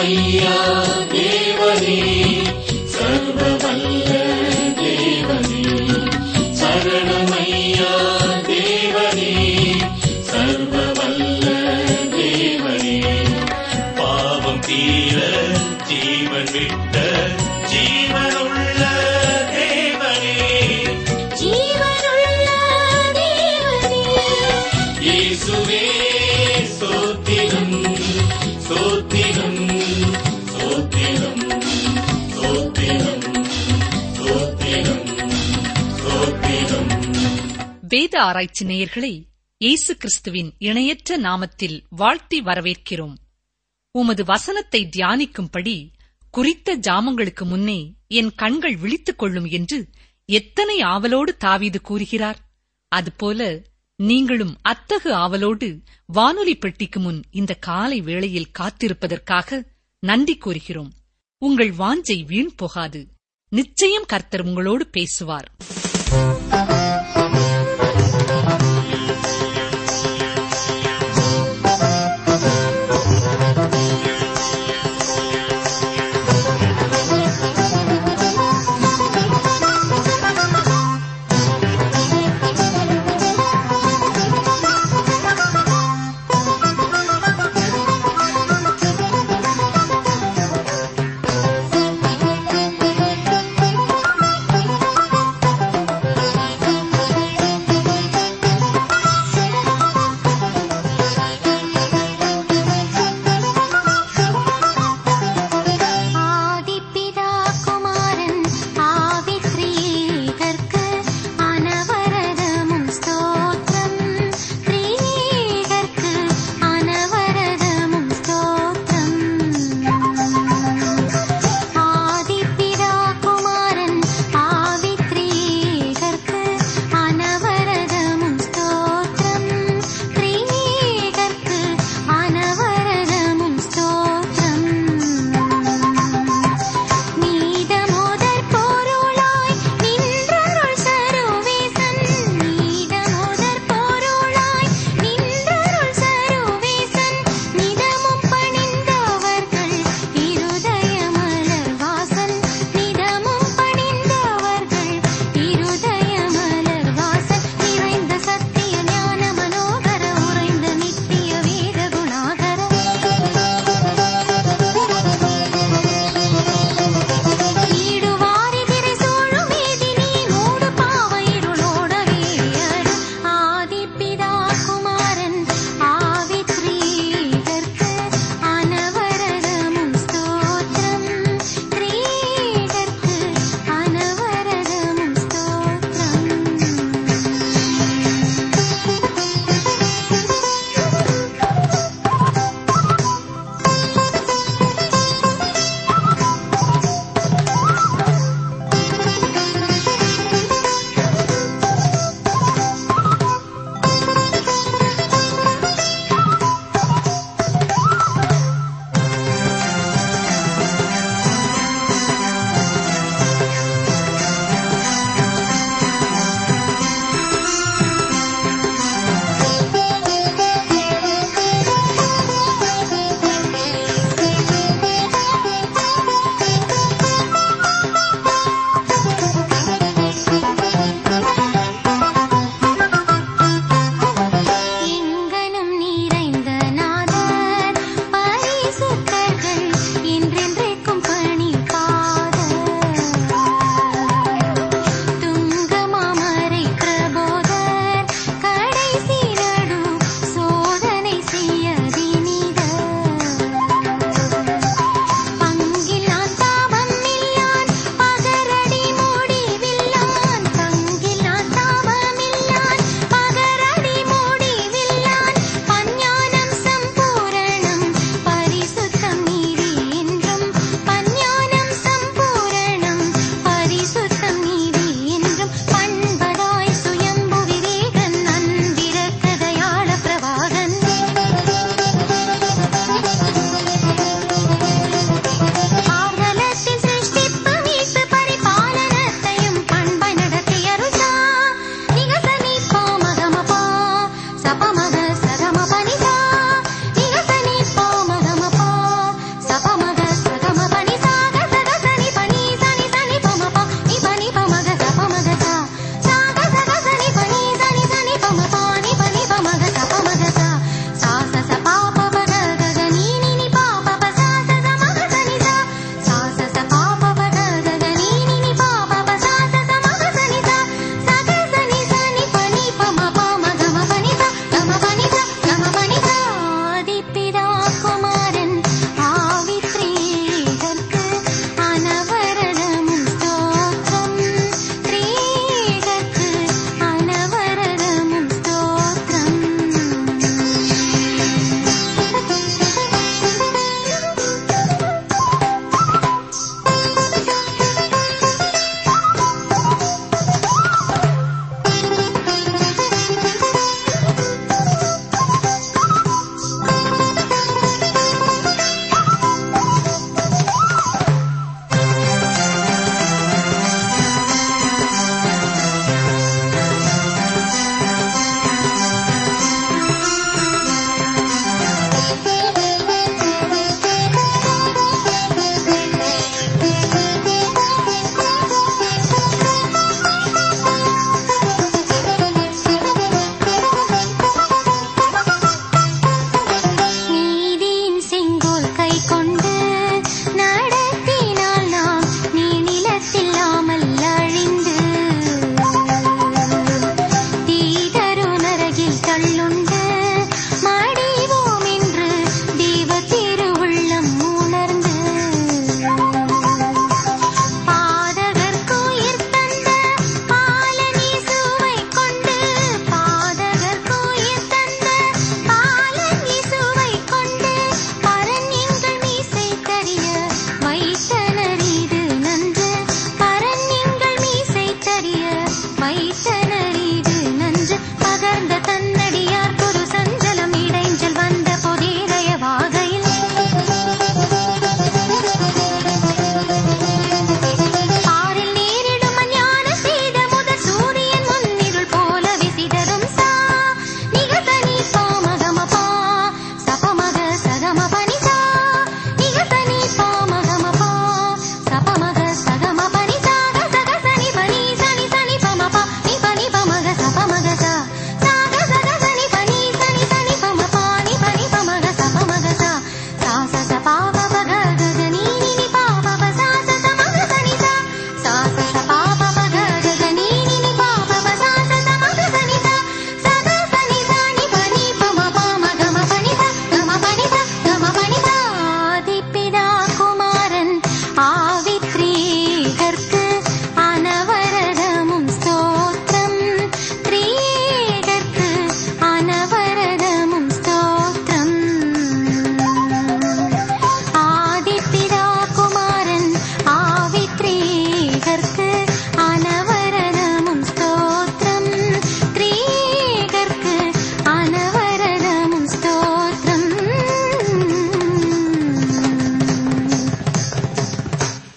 சரணமையா தேவனே சர்வ வல்ல தேவனே சரணமையா தேவனே சர்வ வல்ல தேவனே பாவம் தீர ஜீவன் விட்ட ஜீவனுள்ள தேவனே ஜீவனுள்ள தேவனே இயேசுவே சோத்திரம் சோத்திரம் சோத்திரம் சோத்திரம் சோத்திரம் சோத்திரம் வேத ஆராய்ச்சி நேயர்களை இயேசு கிறிஸ்துவின் இணையற்ற நாமத்தில் வாழ்த்தி வரவேற்கிறோம் உமது வசனத்தை தியானிக்கும்படி குறித்த ஜாமங்களுக்கு முன்னே என் கண்கள் விழித்துக் கொள்ளும் என்று எத்தனை ஆவலோடு தாவீது கூறுகிறார் அதுபோல நீங்களும் அத்தகு ஆவலோடு வானொலி பெட்டிக்கு முன் இந்த காலை வேளையில் காத்திருப்பதற்காக நன்றி கூறுகிறோம் உங்கள் வாஞ்சை வீண் போகாது நிச்சயம் கர்த்தர் உங்களோடு பேசுவார் ஜீவனுள்ள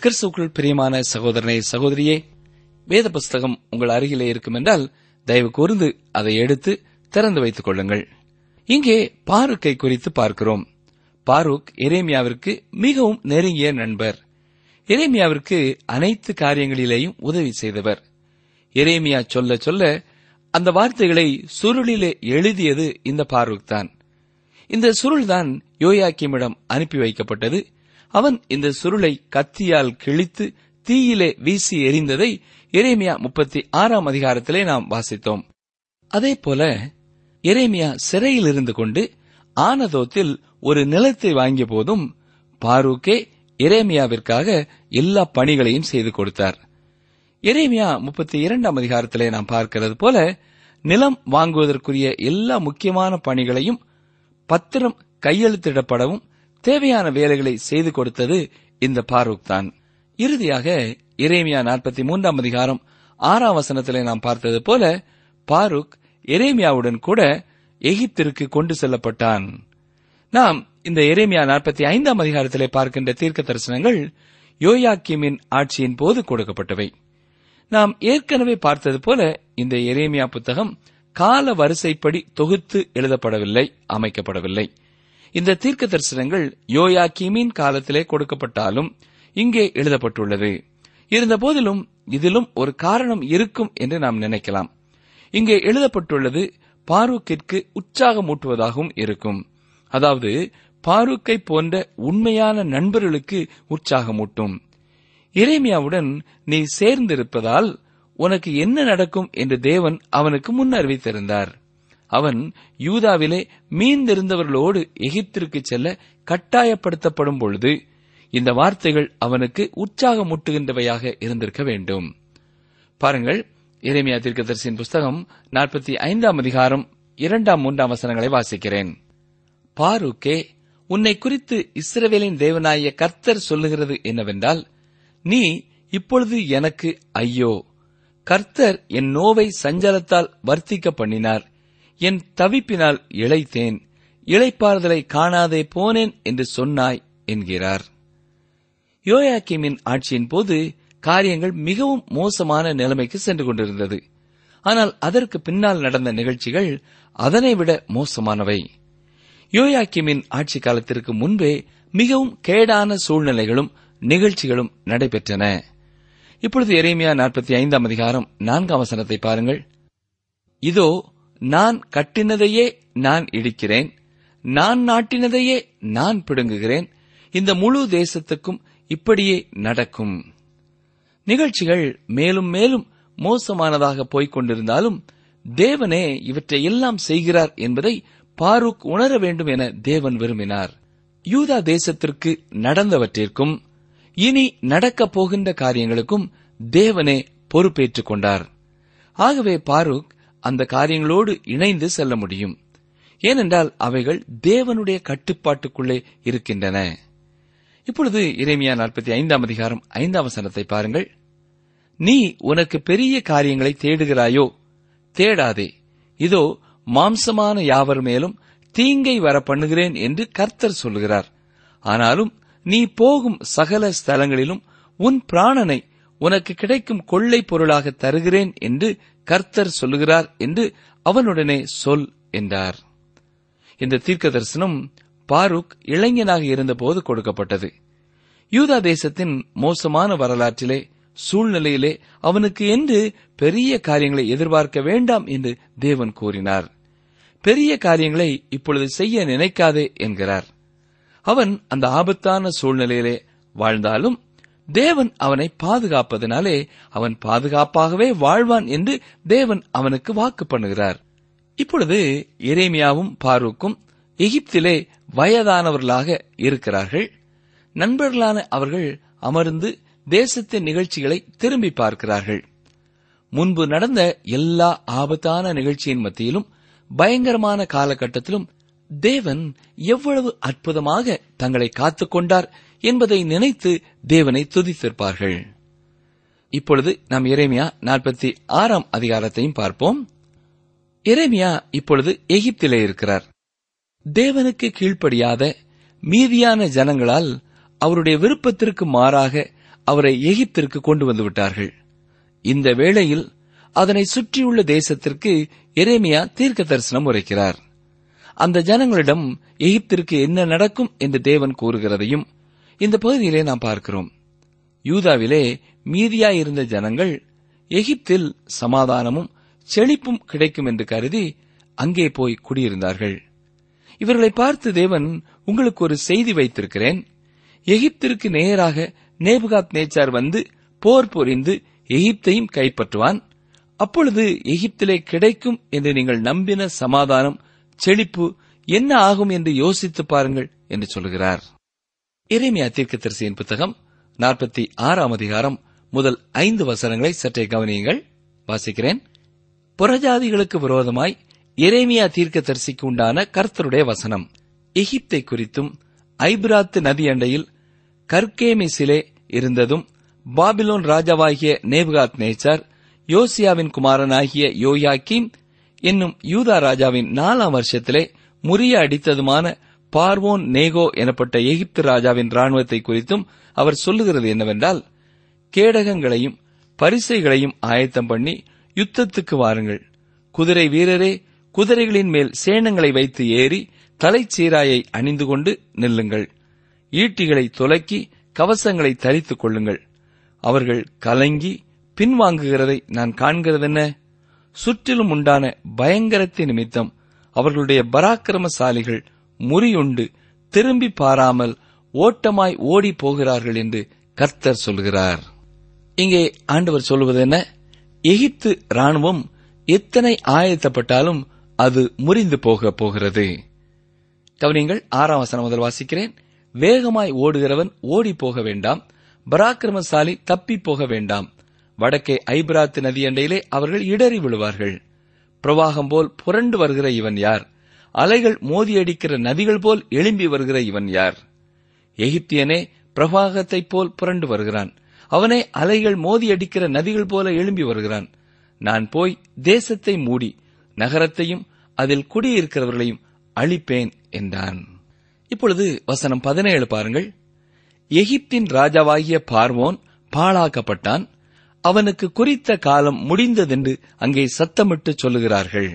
கிறிஸ்துக்குள் பிரியமான சகோதரனே சகோதரியே வேத புஸ்தகம் உங்கள் அருகிலே இருக்கும் என்றால் தயவு கூர்ந்து அதை எடுத்து திறந்து வைத்துக் கொள்ளுங்கள் இங்கே பாருக்கை குறித்து பார்க்கிறோம் பாரூக் எரேமியாவிற்கு மிகவும் நெருங்கிய நண்பர் எரேமியாவிற்கு அனைத்து காரியங்களிலேயும் உதவி செய்தவர் எரேமியா சொல்ல சொல்ல அந்த வார்த்தைகளை சுருளிலே எழுதியது இந்த பாரூக் தான் இந்த சுருள்தான் யோயாக்கிமிடம் அனுப்பி வைக்கப்பட்டது அவன் இந்த சுருளை கத்தியால் கிழித்து தீயிலே வீசி எறிந்ததை எரேமியா முப்பத்தி ஆறாம் அதிகாரத்திலே நாம் வாசித்தோம் அதே போல எரேமியா சிறையில் இருந்து கொண்டு ஆனதோத்தில் ஒரு நிலத்தை வாங்கிய போதும் பாரூக்கே எரேமியாவிற்காக எல்லா பணிகளையும் செய்து கொடுத்தார் எரேமியா முப்பத்தி இரண்டாம் அதிகாரத்திலே நாம் பார்க்கிறது போல நிலம் வாங்குவதற்குரிய எல்லா முக்கியமான பணிகளையும் பத்திரம் கையெழுத்திடப்படவும் தேவையான வேலைகளை செய்து கொடுத்தது இந்த பாரூக் தான் இறுதியாக எரேமியா நாற்பத்தி மூன்றாம் அதிகாரம் ஆறாம் வசனத்திலே நாம் பார்த்தது போல பாரூக் எரேமியாவுடன் கூட எகிப்திற்கு கொண்டு செல்லப்பட்டான் நாம் இந்த எரேமியா நாற்பத்தி ஐந்தாம் அதிகாரத்திலே பார்க்கின்ற தீர்க்க தரிசனங்கள் யோயாக்கிமின் ஆட்சியின் போது கொடுக்கப்பட்டவை நாம் ஏற்கனவே பார்த்தது போல இந்த எரேமியா புத்தகம் கால வரிசைப்படி தொகுத்து எழுதப்படவில்லை அமைக்கப்படவில்லை இந்த தீர்க்க தரிசனங்கள் யோயாக்கிமின் காலத்திலே கொடுக்கப்பட்டாலும் இங்கே எழுதப்பட்டுள்ளது இருந்தபோதிலும் இதிலும் ஒரு காரணம் இருக்கும் என்று நாம் நினைக்கலாம் இங்கே எழுதப்பட்டுள்ளது பாரூக்கிற்கு உற்சாகமூட்டுவதாகவும் இருக்கும் அதாவது பாரூக்கை போன்ற உண்மையான நண்பர்களுக்கு உற்சாகமூட்டும் எரேமியாவுடன் நீ சேர்ந்திருப்பதால் உனக்கு என்ன நடக்கும் என்று தேவன் அவனுக்கு முன் அறிவித்திருந்தார் அவன் யூதாவிலே மீந்திருந்தவர்களோடு எகிப்திற்கு செல்ல கட்டாயப்படுத்தப்படும் பொழுது இந்த வார்த்தைகள் அவனுக்கு உற்சாகமூட்டுகின்றவையாக இருந்திருக்க வேண்டும் பாருங்கள் எரேமியா தீர்க்கதரிசியின் புஸ்தகம் நாற்பத்தி ஐந்தாம் அதிகாரம் இரண்டாம் மூன்றாம் வசனங்களை வாசிக்கிறேன் பாருக்கே உன்னை குறித்து இஸ்ரவேலின் தேவனாய கர்த்தர் சொல்லுகிறது என்னவென்றால் நீ இப்பொழுது எனக்கு ஐயோ கர்த்தர் என் நோவை சஞ்சலத்தால் வர்த்திக்க பண்ணினார் என் தவிப்பினால் இளைத்தேன் இளைப்பாறுதலை காணாதே போனேன் என்று சொன்னாய் என்கிறார் யோயாக்கிமின் ஆட்சியின் போது காரியங்கள் மிகவும் மோசமான நிலைமைக்கு சென்று கொண்டிருந்தது ஆனால் அதற்கு பின்னால் நடந்த நிகழ்ச்சிகள் அதனை விட மோசமானவை யோயாக்கிமின் ஆட்சி காலத்திற்கு முன்பே மிகவும் கேடான சூழ்நிலைகளும் நிகழ்ச்சிகளும் நடைபெற்றன இப்பொழுது எரேமியா நாற்பத்தி ஐந்தாம் அதிகாரம் நான்காம் வசனத்தை பாருங்கள் இதோ நான் கட்டினதையே நான் இடிக்கிறேன் நான் நாட்டினதையே நான் பிடுங்குகிறேன் இந்த முழு தேசத்துக்கும் இப்படியே நடக்கும் நிகழ்ச்சிகள் மேலும் மேலும் மோசமானதாக போய்க் கொண்டிருந்தாலும் தேவனே இவற்றை எல்லாம் செய்கிறார் என்பதை பாரூக் உணர வேண்டும் என தேவன் விரும்பினார் யூதா தேசத்திற்கு நடந்தவற்றிற்கும் இனி நடக்கப் போகின்ற காரியங்களுக்கும் தேவனே பொறுப்பேற்றுக் கொண்டார் ஆகவே பாரூக் அந்த காரியங்களோடு இணைந்து செல்ல முடியும் ஏனென்றால் அவைகள் தேவனுடைய கட்டுப்பாட்டுக்குள்ளே இருக்கின்றன இப்பொழுது இறைமையா நாற்பத்தி ஐந்தாம் அதிகாரம் ஐந்தாம் வசனத்தை பாருங்கள் நீ உனக்கு பெரிய காரியங்களை தேடுகிறாயோ தேடாதே இதோ மாம்சமான யாவர் மேலும் தீங்கை வர பண்ணுகிறேன் என்று கர்த்தர் சொல்லுகிறார் ஆனாலும் நீ போகும் சகல ஸ்தலங்களிலும் உன் பிராணனை உனக்கு கிடைக்கும் கொள்ளை பொருளாக தருகிறேன் என்று கர்த்தர் சொல்லுகிறார் என்று அவனுடனே சொல் என்றார் இந்த தீர்க்க தரிசனம் பாருக் இளைஞனாக இருந்தபோது கொடுக்கப்பட்டது யூதா தேசத்தின் மோசமான வரலாற்றிலே சூழ்நிலையிலே அவனுக்கு என்று பெரிய காரியங்களை எதிர்பார்க்க வேண்டாம் என்று தேவன் கூறினார் பெரிய காரியங்களை இப்பொழுது செய்ய நினைக்காதே என்கிறார் அவன் அந்த ஆபத்தான சூழ்நிலையிலே வாழ்ந்தாலும் தேவன் அவனை பாதுகாப்பதனாலே அவன் பாதுகாப்பாகவே வாழ்வான் என்று தேவன் அவனுக்கு வாக்கு பண்ணுகிறார் இப்பொழுது எரேமியாவும் பாரூக்கும் எகிப்திலே வயதானவர்களாக இருக்கிறார்கள் நண்பர்களான அவர்கள் அமர்ந்து தேசத்தின் நிகழ்ச்சிகளை திரும்பி பார்க்கிறார்கள் முன்பு நடந்த எல்லா ஆபத்தான நிகழ்ச்சியின் மத்தியிலும் பயங்கரமான காலகட்டத்திலும் தேவன் எவ்வளவு அற்புதமாக தங்களை காத்துக் கொண்டார் என்பதை நினைத்து தேவனை துதித்திருப்பார்கள் இப்பொழுது நாம் எரேமியா நாற்பத்தி ஆறாம் அதிகாரத்தையும் பார்ப்போம் எரேமியா இப்பொழுது எகிப்திலே இருக்கிறார் தேவனுக்கு கீழ்ப்படியாத மீதியான ஜனங்களால் அவருடைய விருப்பத்திற்கு மாறாக அவரை எகிப்திற்கு கொண்டு வந்து விட்டார்கள் இந்த வேளையில் அதனை சுற்றியுள்ள தேசத்திற்கு எரேமியா தீர்க்க தரிசனம் உரைக்கிறார் அந்த ஜனங்களிடம் எகிப்திற்கு என்ன நடக்கும் என்று தேவன் கூறுகிறதையும் இந்த பகுதியிலே நாம் பார்க்கிறோம் யூதாவிலே மீதியாயிருந்த ஜனங்கள் எகிப்தில் சமாதானமும் செழிப்பும் கிடைக்கும் என்று கருதி அங்கே போய் குடியிருந்தார்கள் இவர்களை பார்த்து தேவன் உங்களுக்கு ஒரு செய்தி வைத்திருக்கிறேன் எகிப்திற்கு நேராக நேபுகாத் நேச்சார் வந்து போர் புரிந்து எகிப்தையும் கைப்பற்றுவான் அப்பொழுது எகிப்திலே கிடைக்கும் என்று நீங்கள் நம்பின சமாதானம் செழிப்பு என்ன ஆகும் என்று யோசித்து பாருங்கள் என்று சொல்கிறார் எரேமியா தீர்க்கதரிசியின் புத்தகம் நாற்பத்தி ஆறாம் அதிகாரம் முதல் ஐந்து வசனங்களை சற்றே கவனியுங்கள் வாசிக்கிறேன் புறஜாதிகளுக்கு விரோதமாய் எரேமியா தீர்க்கதரிசிக்கு உண்டான கர்த்தருடைய வசனம் எகிப்தை குறித்தும் ஐபிராத்து நதி அண்டையில் கர்கேமிசிலே இருந்ததும் பாபிலோன் ராஜாவாகிய நேபுகாத் நேச்சார் யோசியாவின் குமாரனாகிய யோயாக்கீம் என்னும் யூதா ராஜாவின் நாலாம் வருஷத்திலே முறிய அடித்ததுமான பார்வோன் நேகோ எனப்பட்ட எகிப்து ராஜாவின் ராணுவத்தை குறித்தும் அவர் சொல்லுகிறது என்னவென்றால் கேடகங்களையும் பரிசைகளையும் ஆயத்தம் பண்ணி யுத்தத்துக்கு வாருங்கள் குதிரை வீரரே குதிரைகளின் மேல் சேணங்களை வைத்து ஏறி தலைச்சீராயை அணிந்து கொண்டு நில்லுங்கள் ஈட்டிகளை துலக்கி கவசங்களை தரித்துக் கொள்ளுங்கள் அவர்கள் கலங்கி பின்வாங்குகிறதை நான் காண்கிறதென்ன சுற்றிலும் உண்டான பயங்கரத்தின் நிமித்தம் அவர்களுடைய பராக்கிரமசாலிகள் முறியுண்டு திரும்பி பாராமல் ஓட்டமாய் ஓடி போகிறார்கள் என்று கர்த்தர் சொல்கிறார் இங்கே ஆண்டவர் சொல்லுவது என்ன எகிப்து ராணுவம் எத்தனை ஆயத்தப்பட்டாலும் அது முறிந்து போக போகிறது கவனிங்கள் ஆறாம் வசனம் முதல் வாசிக்கிறேன் வேகமாய் ஓடுகிறவன் ஓடி போக வேண்டாம் பராக்கிரமசாலி தப்பி போக வேண்டாம் வடக்கே ஐபிராத்து நதி அண்டையிலே அவர்கள் இடறி விழுவார்கள் பிரவாகம் போல் புரண்டு வருகிற இவன் யார் அலைகள் மோதியடிக்கிற நதிகள் போல் எழும்பி வருகிற இவன் யார் எகிப்தியனே பிரவாகத்தைப் போல் புரண்டு வருகிறான் அவனே அலைகள் மோதியடிக்கிற நதிகள் போல எழும்பி வருகிறான் நான் போய் தேசத்தை மூடி நகரத்தையும் அதில் குடியிருக்கிறவர்களையும் அழிப்பேன் என்றான் இப்பொழுது வசனம் பதினேழு பாருங்கள் எகிப்தின் ராஜாவாகிய பார்வோன் பாழாக்கப்பட்டான் அவனுக்கு குறித்த காலம் முடிந்ததென்று அங்கே சத்தமிட்டு சொல்லுகிறார்கள்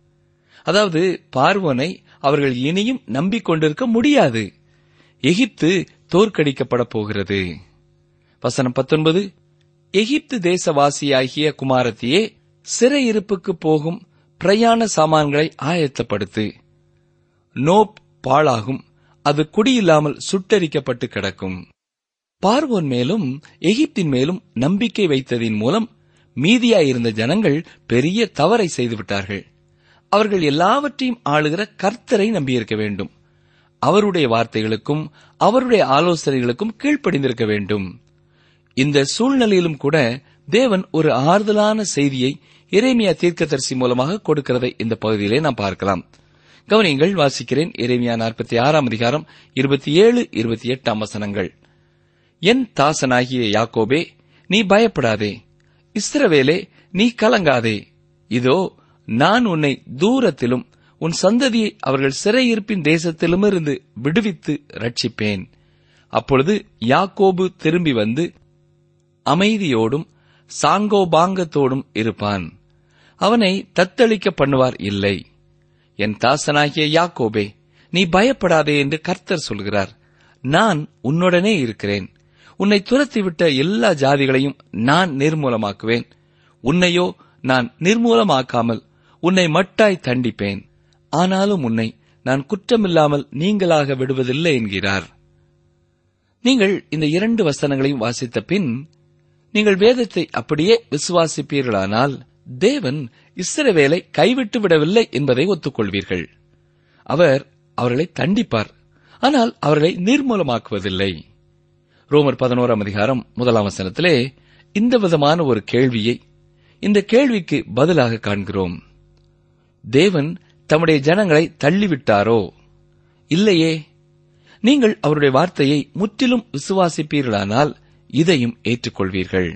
அதாவது பார்வோனை அவர்கள் இனியும் நம்பிக்கொண்டிருக்க முடியாது எகிப்து தோற்கடிக்கப்பட போகிறது வசனம் பத்தொன்பது எகிப்து தேசவாசியாகிய குமாரத்தியே சிறையிருப்புக்கு போகும் பிரயாண சாமான்களை ஆயத்தப்படுத்து நோப் பாழாகும் அது குடியில்லாமல் சுட்டரிக்கப்பட்டு கிடக்கும் பார்வோன் மேலும் எகிப்தின் மேலும் நம்பிக்கை வைத்ததின் மூலம் மீதியாயிருந்த ஜனங்கள் பெரிய தவறை செய்துவிட்டார்கள் அவர்கள் எல்லாவற்றையும் ஆளுகிற கர்த்தரை நம்பியிருக்க வேண்டும் அவருடைய வார்த்தைகளுக்கும் அவருடைய ஆலோசனைகளுக்கும் கீழ்ப்படிந்திருக்க வேண்டும் இந்த சூழ்நிலையிலும் கூட தேவன் ஒரு ஆறுதலான செய்தியை எரேமியா தீர்க்கதரிசி மூலமாக கொடுக்கிறதை இந்த பகுதியிலே நாம் பார்க்கலாம் கவனியங்கள் வாசிக்கிறேன் எரேமியா நாற்பத்தி ஆறாம் அதிகாரம் இருபத்தி ஏழு இருபத்தி எட்டாம் வசனங்கள் என் தாசனாகிய யாக்கோபே நீ பயப்படாதே இஸ்ரவேலே நீ கலங்காதே இதோ நான் உன்னை தூரத்திலும் உன் சந்ததியை அவர்கள் சிறையிருப்பின் தேசத்திலுமிருந்து விடுவித்து ரட்சிப்பேன் அப்பொழுது யாக்கோபு திரும்பி வந்து அமைதியோடும் சாங்கோபாங்கத்தோடும் இருப்பான் அவனை தத்தளிக்க பண்ணுவார் இல்லை என் தாசனாகிய யாக்கோபே நீ பயப்படாதே என்று கர்த்தர் சொல்கிறார் நான் உன்னுடனே இருக்கிறேன் உன்னை துரத்திவிட்ட எல்லா ஜாதிகளையும் நான் நிர்மூலமாக்குவேன் உன்னையோ நான் நிர்மூலமாக்காமல் உன்னை மட்டாய் தண்டிப்பேன் ஆனாலும் உன்னை நான் குற்றமில்லாமல் நீங்களாக விடுவதில்லை என்கிறார் நீங்கள் இந்த இரண்டு வசனங்களையும் வாசித்த பின் நீங்கள் வேதத்தை அப்படியே விசுவாசிப்பீர்களானால் தேவன் இஸ்ரவேலை கைவிட்டு விடவில்லை என்பதை ஒத்துக்கொள்வீர்கள் அவர் அவர்களை தண்டிப்பார் ஆனால் அவர்களை நிர்மூலமாக்குவதில்லை ரோமர் பதினோராம் அதிகாரம் முதலாம் வசனத்திலே இந்த விதமான ஒரு கேள்வியை இந்த கேள்விக்கு பதிலாக காண்கிறோம் தேவன் தம்முடைய ஜனங்களை தள்ளிவிட்டாரோ இல்லையே நீங்கள் அவருடைய வார்த்தையை முற்றிலும் விசுவாசிப்பீர்களானால் இதையும் ஏற்றுக்கொள்வீர்கள்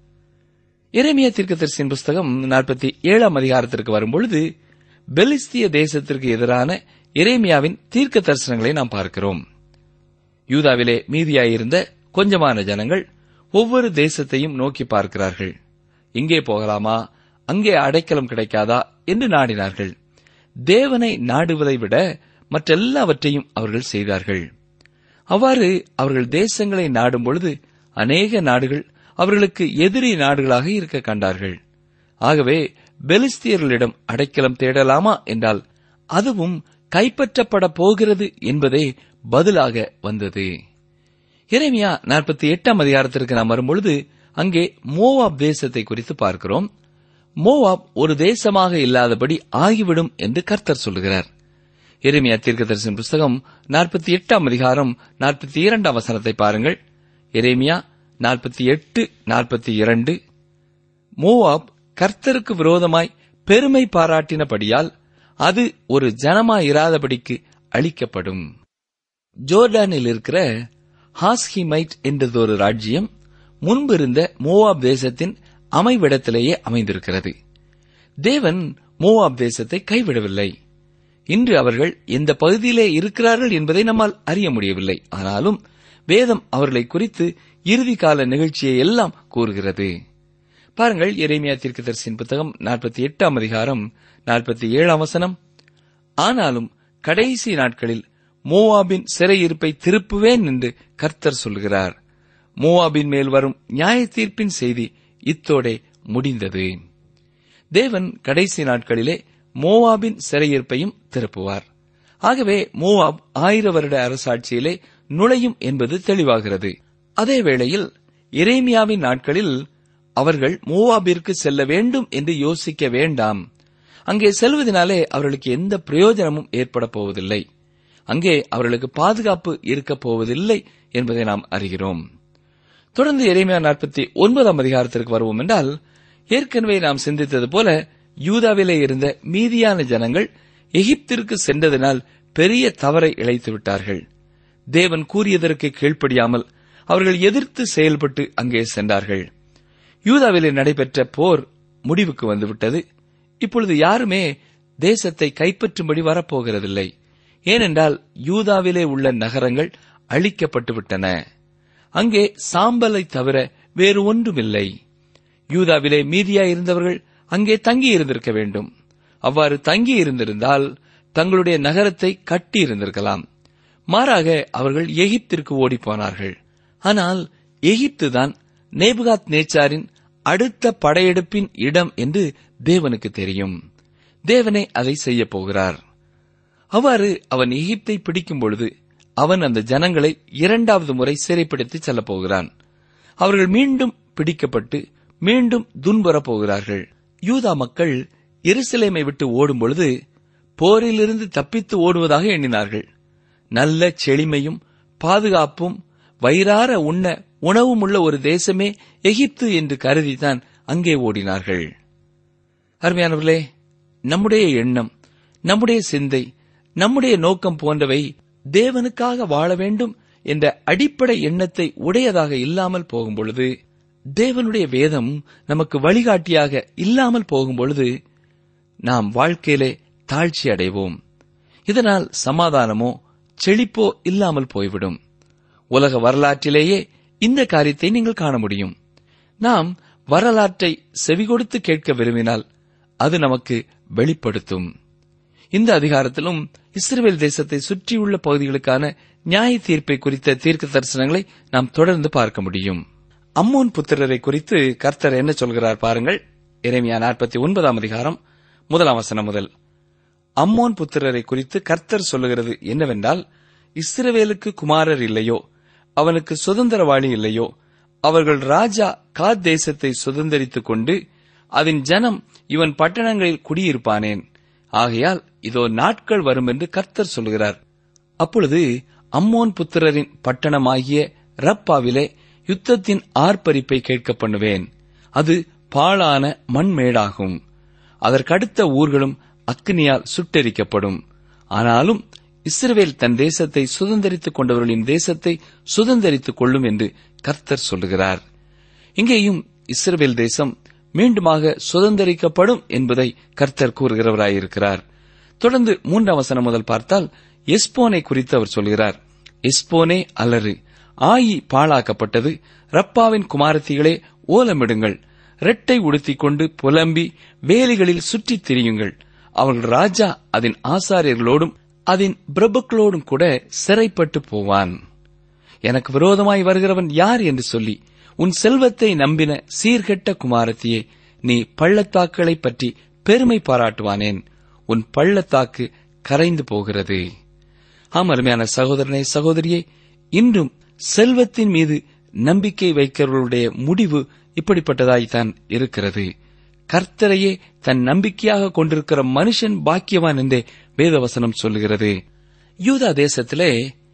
எரேமியா தீர்க்கதரிசியின் புஸ்தகம் நாற்பத்தி ஏழாம் அதிகாரத்திற்கு வரும்பொழுது பெலிஸ்திய தேசத்திற்கு எதிரான எரேமியாவின் தீர்க்க தரிசனங்களை நாம் பார்க்கிறோம் யூதாவிலே மீதியாயிருந்த கொஞ்சமான ஜனங்கள் ஒவ்வொரு தேசத்தையும் நோக்கி பார்க்கிறார்கள் இங்கே போகலாமா அங்கே அடைக்கலம் கிடைக்காதா என்று நாடினார்கள் தேவனை நாடுவதை விட மற்றெல்லாவற்றையும் அவர்கள் செய்தார்கள் அவ்வாறு அவர்கள் தேசங்களை நாடும் பொழுது அநேக நாடுகள் அவர்களுக்கு எதிரி நாடுகளாக இருக்க கண்டார்கள் ஆகவே பெலிஸ்தியர்களிடம் அடைக்கலம் தேடலாமா என்றால் அதுவும் கைப்பற்றப்பட போகிறது என்பதே பதிலாக வந்தது இறைமையா நாற்பத்தி எட்டாம் அதிகாரத்திற்கு நாம் வரும்பொழுது அங்கே மோவாப் தேசத்தை குறித்து பார்க்கிறோம் மோவாப் ஒரு தேசமாக இல்லாதபடி ஆகிவிடும் என்று கர்த்தர் சொல்லுகிறார் எரேமியா தீர்க்கதரிசன புஸ்தகம் நாற்பத்தி எட்டாம் அதிகாரம் நாற்பத்தி இரண்டாம் வசனத்தை பாருங்கள் எரேமியா நாற்பத்தி எட்டு நாற்பத்தி இரண்டு மோவாப் கர்த்தருக்கு விரோதமாய் பெருமை பாராட்டினபடியால் அது ஒரு ஜனமாயிராதபடிக்கு அழிக்கப்படும் ஜோர்டானில் இருக்கிற ஹாஸ்ஹிமைட் என்றது ஒரு ராஜ்யம் முன்பு இருந்த மோவாப் தேசத்தின் அமைவிடத்திலேயே அமைந்திருக்கிறது தேவன் மோவாப் தேசத்தை கைவிடவில்லை இன்று அவர்கள் எந்த பகுதியிலே இருக்கிறார்கள் என்பதை நம்மால் அறிய முடியவில்லை ஆனாலும் வேதம் அவர்களை குறித்து இறுதி கால நிகழ்ச்சியை எல்லாம் கூறுகிறது பாருங்கள் எரேமியா தீர்க்கதரிசியின் புத்தகம் நாற்பத்தி எட்டாம் அதிகாரம் நாற்பத்தி ஏழாம் வசனம் ஆனாலும் கடைசி நாட்களில் மோவாபின் சிறையிருப்பை திருப்புவேன் என்று கர்த்தர் சொல்கிறார் மோவாபின் மேல் வரும் நியாய தீர்ப்பின் செய்தி இத்தோடே முடிந்தது தேவன் கடைசி நாட்களிலே மோவாபின் சிறையிருப்பையும் திருப்புவார் ஆகவே மோவாப் ஆயிர வருட அரசாட்சியிலே நுழையும் என்பது தெளிவாகிறது அதே வேளையில் இரேமியாவின் நாட்களில் அவர்கள் மோவாபிற்கு செல்ல வேண்டும் என்று யோசிக்க வேண்டாம் அங்கே செல்வதனாலே அவர்களுக்கு எந்த பிரயோஜனமும் ஏற்பட போவதில்லை அங்கே அவர்களுக்கு பாதுகாப்பு இருக்கப் போவதில்லை என்பதை நாம் அறிகிறோம் தொடர்ந்து எரேமியா நாற்பத்தி ஒன்பதாம் அதிகாரத்திற்கு வருவோம் என்றால் ஏற்கனவே நாம் சிந்தித்தது போல யூதாவிலே இருந்த மீதியான ஜனங்கள் எகிப்திற்கு சென்றதனால் பெரிய தவறை இழைத்து விட்டார்கள் தேவன் கூறியதற்கு கீழ்ப்படியாமல் அவர்கள் எதிர்த்து செயல்பட்டு அங்கே சென்றார்கள் யூதாவிலே நடைபெற்ற போர் முடிவுக்கு வந்துவிட்டது இப்பொழுது யாருமே தேசத்தை கைப்பற்றும்படி வரப்போகிறதில்லை ஏனென்றால் யூதாவிலே உள்ள நகரங்கள் அழிக்கப்பட்டு விட்டன அங்கே சாம்பலை தவிர வேறு ஒன்றுமில்லை யூதாவிலே மீதியாய் இருந்தவர்கள் அங்கே தங்கி இருந்திருக்க வேண்டும் அவ்வாறு தங்கி இருந்திருந்தால் தங்களுடைய நகரத்தை கட்டி இருந்திருக்கலாம் மாறாக அவர்கள் எகிப்திற்கு ஓடிப்போனார்கள் ஆனால் எகிப்துதான் நேபுகாத் நேச்சாரின் அடுத்த படையெடுப்பின் இடம் என்று தேவனுக்கு தெரியும் தேவனே அதை செய்யப் போகிறார் அவ்வாறு அவன் எகிப்தை பிடிக்கும் பொழுது அவன் அந்த ஜனங்களை இரண்டாவது முறை சிறைப்படுத்தி செல்லப் போகிறான் அவர்கள் மீண்டும் பிடிக்கப்பட்டு மீண்டும் துன்புறப் போகிறார்கள் யூதா மக்கள் எருசலேமை விட்டு ஓடும் பொழுது போரிலிருந்து தப்பித்து ஓடுவதாக எண்ணினார்கள் நல்ல செழிமையும் பாதுகாப்பும் வயிறார உண்ண உணவும் உள்ள ஒரு தேசமே எகிப்து என்று கருதித்தான் அங்கே ஓடினார்கள் அருமையானவர்களே நம்முடைய எண்ணம் நம்முடைய சிந்தை நம்முடைய நோக்கம் போன்றவை தேவனுக்காக வாழ வேண்டும் என்ற அடிப்படை எண்ணத்தை உடையதாக இல்லாமல் போகும் பொழுது தேவனுடைய வேதம் நமக்கு வழிகாட்டியாக இல்லாமல் போகும் பொழுது நாம் வாழ்க்கையிலே தாழ்ச்சி அடைவோம் இதனால் சமாதானமோ செழிப்போ இல்லாமல் போய்விடும் உலக வரலாற்றிலேயே இந்த காரியத்தை நீங்கள் காண முடியும் நாம் வரலாற்றை செவிகொடுத்து கேட்க விரும்பினால் அது நமக்கு வெளிப்படுத்தும் இந்த அதிகாரத்திலும் இஸ்ரேல் தேசத்தை சுற்றியுள்ள பகுதிகளுக்கான நியாய தீர்ப்பை குறித்த தீர்க்க தரிசனங்களை நாம் தொடர்ந்து பார்க்க முடியும் அம்மோன் புத்திரரை குறித்து கர்த்தர் என்ன சொல்கிறார் பாருங்கள் எரேமியா நாற்பத்தி ஒன்பதாம் அதிகாரம் முதலாம் வசனம் முதல் அம்மோன் புத்திரரை குறித்து கர்த்தர் சொல்லுகிறது என்னவென்றால் இஸ்ரவேலுக்கு குமாரர் இல்லையோ அவனுக்கு சுதந்திரவாளி இல்லையோ அவர்கள் ராஜா காத் தேசத்தை சுதந்திரித்துக் கொண்டு அதன் ஜனம் இவன் பட்டணங்களில் குடியிருப்பானேன் ஆகையால் இதோ நாட்கள் வரும் என்று கர்த்தர் சொல்கிறார் அப்பொழுது அம்மோன் புத்திரரின் பட்டணமாகிய ரப்பாவிலே யுத்தத்தின் ஆர்ப்பரிப்பை கேட்க பண்ணுவேன் அது பாழான மண்மேடாகும் அதற்கடுத்த ஊர்களும் அக்னியால் சுட்டெரிக்கப்படும் ஆனாலும் இஸ்ரவேல் தன் தேசத்தை சுதந்திரித்துக் கொண்டவர்களின் தேசத்தை சுதந்திரித்துக் கொள்ளும் என்று கர்த்தர் சொல்லுகிறார் இங்கேயும் இஸ்ரவேல் தேசம் மீண்டுமாக சுதந்திரிக்கப்படும் என்பதை கர்த்தர் கூறுகிறவராயிருக்கிறார் தொடர்ந்து மூன்றாம் வசனம் முதல் பார்த்தால் எஸ்போனை குறித்து அவர் சொல்கிறார் எஸ்போனே அலறு ஆயி பாழாக்கப்பட்டது ரப்பாவின் குமாரத்திகளே ஓலமிடுங்கள் ரெட்டை உடுத்திக் கொண்டு புலம்பி வேலிகளில் சுற்றித் திரியுங்கள் அவர்கள் ராஜா அதன் ஆசாரியர்களோடும் அதன் பிரபுக்களோடும் கூட சிறைப்பட்டு போவான் எனக்கு விரோதமாய் வருகிறவன் யார் என்று சொல்லி உன் செல்வத்தை நம்பின சீர்கெட்ட குமாரத்தியே நீ பள்ளத்தாக்குகளைப் பற்றி பெருமை பாராட்டுவானேன் உன் பள்ளத்தாக்கு கரைந்து போகிறது ஆம் அருமையான சகோதரனே சகோதரியே இன்றும் செல்வத்தின் மீது நம்பிக்கை வைக்கிறவர்களுடைய முடிவு இப்படிப்பட்டதாய்த்தான் இருக்கிறது கர்த்தரையே தன் நம்பிக்கையாக கொண்டிருக்கிற மனுஷன் பாக்கியவான் என்றே வேதவசனம் சொல்லுகிறது யூதா தேசத்திலே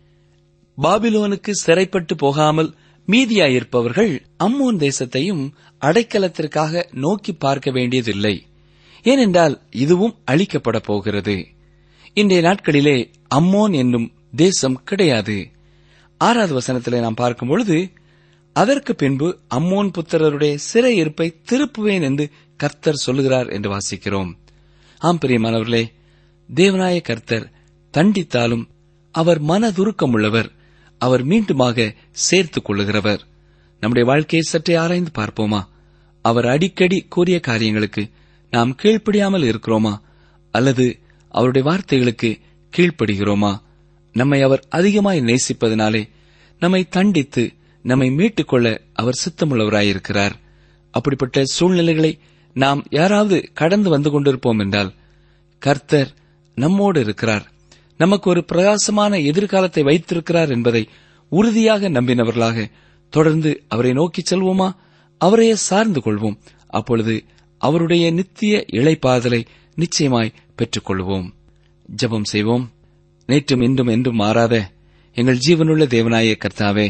பாபிலோனுக்கு சிறைப்பட்டு போகாமல் மீதியாயிருப்பவர்கள் அம்மோன் தேசத்தையும் அடைக்கலத்திற்காக நோக்கி பார்க்க வேண்டியதில்லை ஏனென்றால் இதுவும் அழிக்கப்பட போகிறது இன்றைய நாட்களிலே அம்மோன் என்னும் தேசம் கிடையாது ஆறாவது வசனத்திலே நாம் பார்க்கும் பொழுது அதற்கு பின்பு அம்மோன் புத்திரருடைய சிறை இருப்பை திருப்புவேன் என்று கர்த்தர் சொல்லுகிறார் என்று வாசிக்கிறோம் ஆம் பிரியமானவர்களே தேவனாய கர்த்தர் தண்டித்தாலும் அவர் மனதுருக்கமுள்ளவர் அவர் மீண்டுமாக சேர்த்துக் கொள்ளுகிறவர் நம்முடைய வாழ்க்கையை சற்றே ஆராய்ந்து பார்ப்போமா அவர் அடிக்கடி கூறிய காரியங்களுக்கு நாம் கீழ்ப்படியாமல் இருக்கிறோமா அல்லது அவருடைய வார்த்தைகளுக்கு கீழ்ப்படுகிறோமா நம்மை அவர் அதிகமாய் நேசிப்பதனாலே நம்மை தண்டித்து நம்மை மீட்டுக்கொள்ள அவர் சித்தமுள்ளவராயிருக்கிறார் அப்படிப்பட்ட சூழ்நிலைகளை நாம் யாராவது கடந்து வந்து கொண்டிருப்போம் என்றால் கர்த்தர் நம்மோடு இருக்கிறார் நமக்கு ஒரு பிரகாசமான எதிர்காலத்தை வைத்திருக்கிறார் என்பதை உறுதியாக நம்பினவர்களாக தொடர்ந்து அவரை நோக்கி செல்வோமா அவரையே சார்ந்து கொள்வோம் அப்பொழுது அவருடைய நித்திய இளைப்பாதலை நிச்சயமாய் பெற்றுக் கொள்வோம் ஜெபம் செய்வோம் நேற்றும் இன்றும் என்றும் மாறாத எங்கள் ஜீவனுள்ள தேவனாய கர்த்தாவே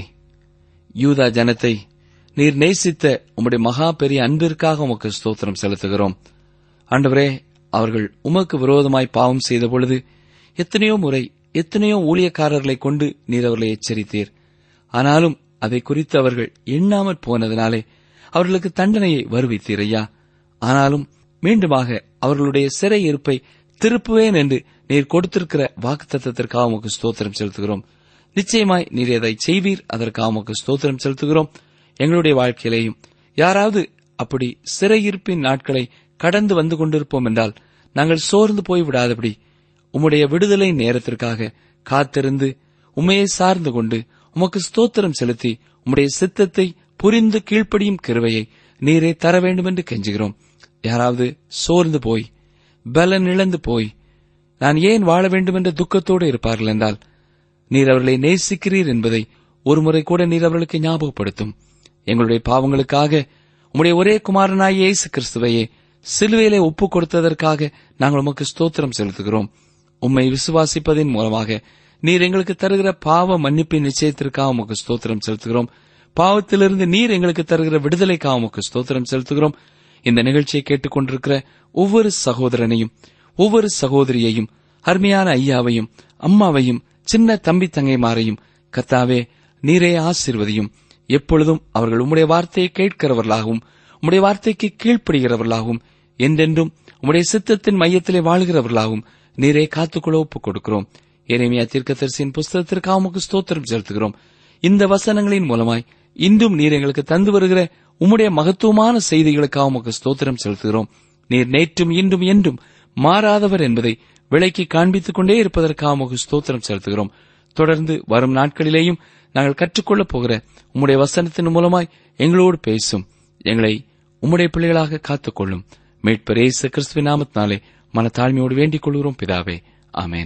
யூதா ஜனத்தை நீர் நேசித்த உம்முடைய மகா பெரிய அன்பிற்காக உமக்கு ஸ்தோத்திரம் செலுத்துகிறோம் ஆண்டவரே அவர்கள் உமக்கு விரோதமாய் பாவம் செய்த பொழுது எத்தனையோ முறை எத்தனையோ ஊழியக்காரர்களை கொண்டு நீர் அவர்களை எச்சரித்தீர் ஆனாலும் அதை குறித்து அவர்கள் எண்ணாமற் போனதினாலே அவர்களுக்கு தண்டனையை வருவித்தீர் ஐயா ஆனாலும் மீண்டுமாக அவர்களுடைய சிறை இருப்பை திருப்புவேன் என்று நீர் கொடுத்திருக்கிற வாக்குத்தத்தத்திற்காக உமக்கு ஸ்தோத்திரம் செலுத்துகிறோம் நிச்சயமாய் நீர் எதை செய்வீர் அதற்காக உமக்கு ஸ்தோத்திரம் செலுத்துகிறோம் எங்களுடைய வாழ்க்கையிலேயும் யாராவது அப்படி சிறையிருப்பின் நாட்களை கடந்து வந்து கொண்டிருப்போம் என்றால் நாங்கள் சோர்ந்து போய் விடாதபடி உம்முடைய விடுதலை நேரத்திற்காக காத்திருந்து உம்மையை சார்ந்து கொண்டு உமக்கு ஸ்தோத்திரம் செலுத்தி உம்முடைய சித்தத்தை புரிந்து கீழ்ப்படியும் கிருவையை நீரே தர வேண்டும் என்று கெஞ்சுகிறோம் யாராவது சோர்ந்து போய் பலன் இழந்து போய் நான் ஏன் வாழ வேண்டும் என்ற துக்கத்தோடு இருப்பார்கள் என்றால் நீர் அவர்களை நேசிக்கிறீர் என்பதை ஒருமுறை கூட நீர் அவர்களுக்கு ஞாபகப்படுத்தும் எங்களுடைய பாவங்களுக்காக உம்முடைய ஒரே குமாரனாய் இயேசு கிறிஸ்துவையே சிலுவையிலே ஒப்புக் கொடுத்ததற்காக நாங்கள் உமக்கு ஸ்தோத்திரம் செலுத்துகிறோம் உம்மை விசுவாசிப்பதின் மூலமாக நீர் எங்களுக்கு தருகிற பாவ மன்னிப்பின் நிச்சயத்திற்காக உமக்கு ஸ்தோத்திரம் செலுத்துகிறோம் பாவத்திலிருந்து நீர் எங்களுக்கு தருகிற விடுதலைக்காக உமக்கு ஸ்தோத்திரம் செலுத்துகிறோம் இந்த நிகழ்ச்சியை கேட்டுக்கொண்டிருக்கிற ஒவ்வொரு சகோதரனையும் ஒவ்வொரு சகோதரியையும் அருமையான ஐயாவையும் அம்மாவையும் சின்ன தம்பி தங்கைமாரையும் கத்தாவே நீரே ஆசிர்வதியும் எப்பொழுதும் அவர்கள் உம்முடைய வார்த்தையை கேட்கிறவர்களாகவும் உம்முடைய வார்த்தைக்கு கீழ்ப்படுகிறவர்களாகவும் என்றென்றும் உம்முடைய சித்தத்தின் மையத்திலே வாழ்கிறவர்களாகவும் நீரே காத்துக்கொள்ள ஒப்புக் கொடுக்கிறோம் எரேமியா தீர்க்கதரிசியின் புஸ்தகத்திற்காக உமக்கு ஸ்தோத்திரம் செலுத்துகிறோம் இந்த வசனங்களின் மூலமாய் இன்றும் நீர் எங்களுக்கு தந்து வருகிற உம்முடைய மகத்துவமான செய்திகளுக்காக உமக்கு ஸ்தோத்திரம் செலுத்துகிறோம் நீர் நேற்றும் இன்றும் என்றும் மாறாதவர் என்பதை விலைக்கு காண்பித்துக் கொண்டே இருப்பதற்காக உமக்கு ஸ்தோத்திரம் செலுத்துகிறோம் தொடர்ந்து வரும் நாட்களிலேயும் நாங்கள் கற்றுக்கொள்ளப் போகிற உம்முடைய வசனத்தின் மூலமாய் எங்களோடு பேசும் எங்களை உம்முடைய பிள்ளைகளாக காத்துக்கொள்ளும் மீட்பர் இயேசு கிறிஸ்துவின் நாமத்தினாலே மனத்தாழ்மையோடு வேண்டிக் கொள்கிறோம் பிதாவே ஆமென்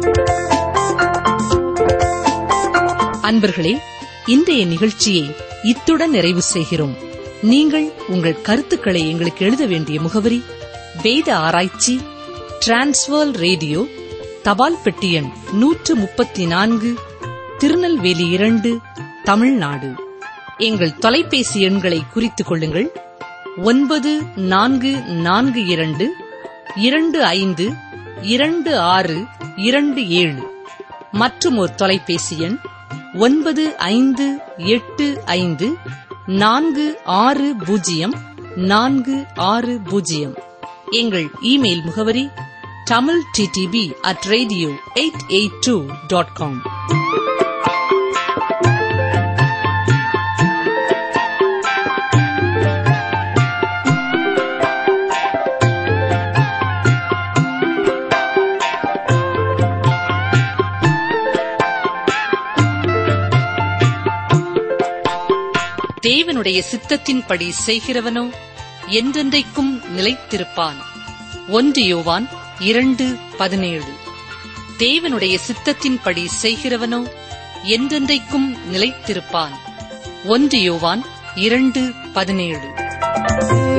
அன்பர்களே இன்றைய நிகழ்ச்சியை இத்துடன் நிறைவு செய்கிறோம் நீங்கள் உங்கள் கருத்துக்களை எங்களுக்கு எழுத வேண்டிய முகவரி வேத ஆராய்ச்சி டிரான்ஸ்வர் ரேடியோ தபால் பெட்டி எண் நூற்று முப்பத்தி நான்கு திருநெல்வேலி இரண்டு தமிழ்நாடு எங்கள் தொலைபேசி எண்களை குறித்துக் கொள்ளுங்கள் ஒன்பது நான்கு நான்கு இரண்டு இரண்டு ஐந்து இரண்டு ஆறு இரண்டு ஏழு மற்றும் ஒரு தொலைபேசி எண் ஒன்பது ஐந்து எட்டு ஐந்து நான்கு ஆறு பூஜ்ஜியம் நான்கு ஆறு பூஜ்ஜியம் எங்கள் இமெயில் முகவரி Tamil DTP at radio eight eight two dot com தேவனுடைய சித்தத்தின்படி செய்கிறவனோ என்றென்றைக்கும் நிலைத்திருப்பான் ஒன்று யோவான் இரண்டு பதினேழு தேவனுடைய சித்தத்தின்படி செய்கிறவனோ என்றென்றைக்கும் நிலைத்திருப்பான் ஒன்று யோவான் இரண்டு பதினேழு